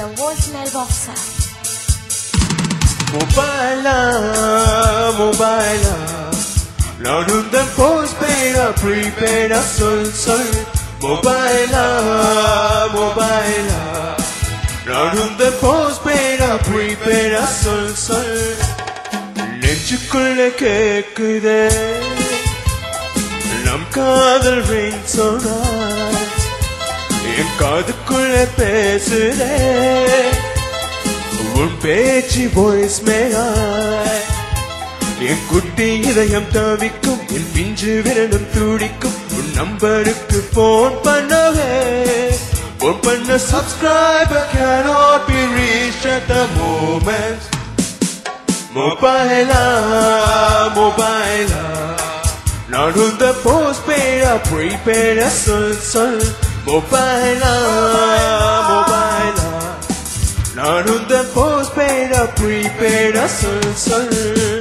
the voicemail boxer. மொபைலா மொபைலா நானும் தான் post பெய்டா ப்ரீபெய்டா சொல் சொல் மொபைலா மொபைலா நானும் தான் போஸ்ட் பெய்டா ப்ரீபெய்டா சொல் சொல் நெஞ்சுக்குள்ள கேக்குதே நம் காதல் ரிங் சொன்னார் என் காதுக்குள்ள பேசுதே உன் பேச்சு வாய்ஸ் மேலாய் என் குட்டி இதயம் தவிக்கும் என் பிஞ்சு விரலும் துடிக்கும் உன் நம்பருக்கு போன் பண்ணவே போன் பண்ண subscriber cannot be reached at the moment மொபைலா மொபைலா நான் உந்த போஸ்ட் பேடா ப்ரீபேடா சொல் சொல் மொபைலா மொபைலா நான் உந்த போஸ்ட் பேடா ப்ரீபேடா சொல் சொல்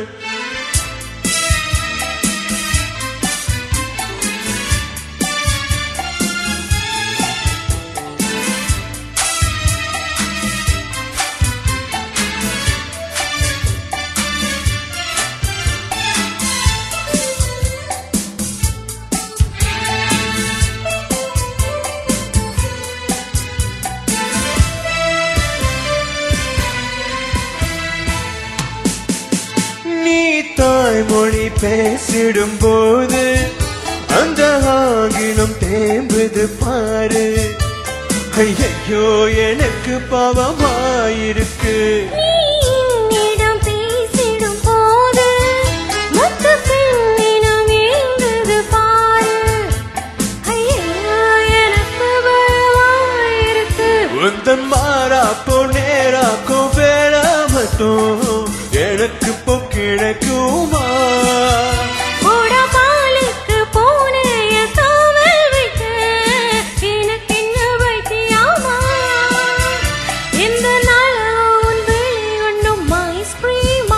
நீ தாய்மொழி பேசிடும் போது அந்த ஆங்கிலம் தேம்புது பாரு ஐயோ எனக்கு பாவமாயிருக்கு நீ என்னிடம் பேசிடும் போது மொத்த பெண்ணினம் ஏங்குது பாரு. ஐயையோ, எனக்கு பயமாயிருக்கு. உந்தன் மாறாப்போ நேராக்கோ வேலை மட்டும் எனக்கு இப்போ கிடைக்குமா போடா பாலுக்கு பூனைய காவல் வைக்க, எனக்கு என்ன வைத்தியாமா? எந்த நாளும் உன் விழி உண்ணும் ஐஸ்கிரீமா?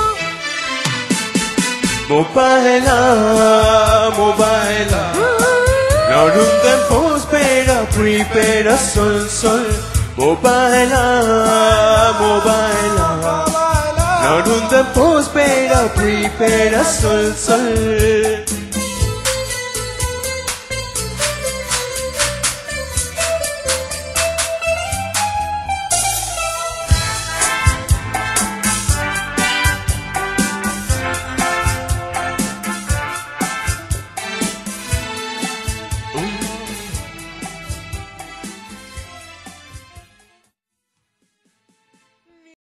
மொபைலா மொபைலா நானும் தன் போஸ்ட் பேடா ப்ரீபேடா சொல் சொல் மொபைலா மொபைலா நானும் தன் போஸ்ட் பேடா ப்ரீபேடா சொல் சொல்